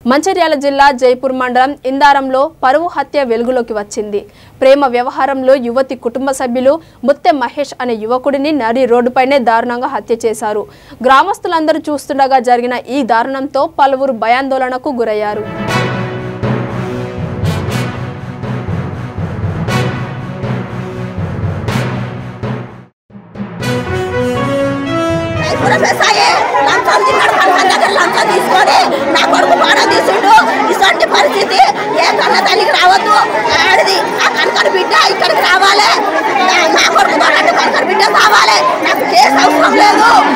మంచిర్యాల జిల్లా జైపూర్ మండలం ఇందారంలో పరువు హత్య వెలుగులోకి వచ్చింది ప్రేమ వ్యవహారంలో యువతి కుటుంబ సభ్యులు ముత్తె మహేష్ అనే యువకుడిని నడి రోడ్డుపైనే దారుణంగా హత్య చేశారు గ్రామస్తులందరూ చూస్తుండగా జరిగిన ఈ దారుణంతో పలువురు భయాందోళనకు గురయ్యారు ఇప్పుడు వ్యవసాయే లంచం తిన్నాడు కన్న దగ్గర లంచం తీసుకొని నా కొడుకు బాగా తీసిండు ఇటువంటి పరిస్థితి ఏ కన్న తల్లికి రావద్దు ఆడిది ఆ కనకర బిడ్డ ఇక్కడికి రావాలి నా- నా కొడుకు బాగా కనకర బిడ్డ కావాలి నాకు కేసు అవసరం లేదు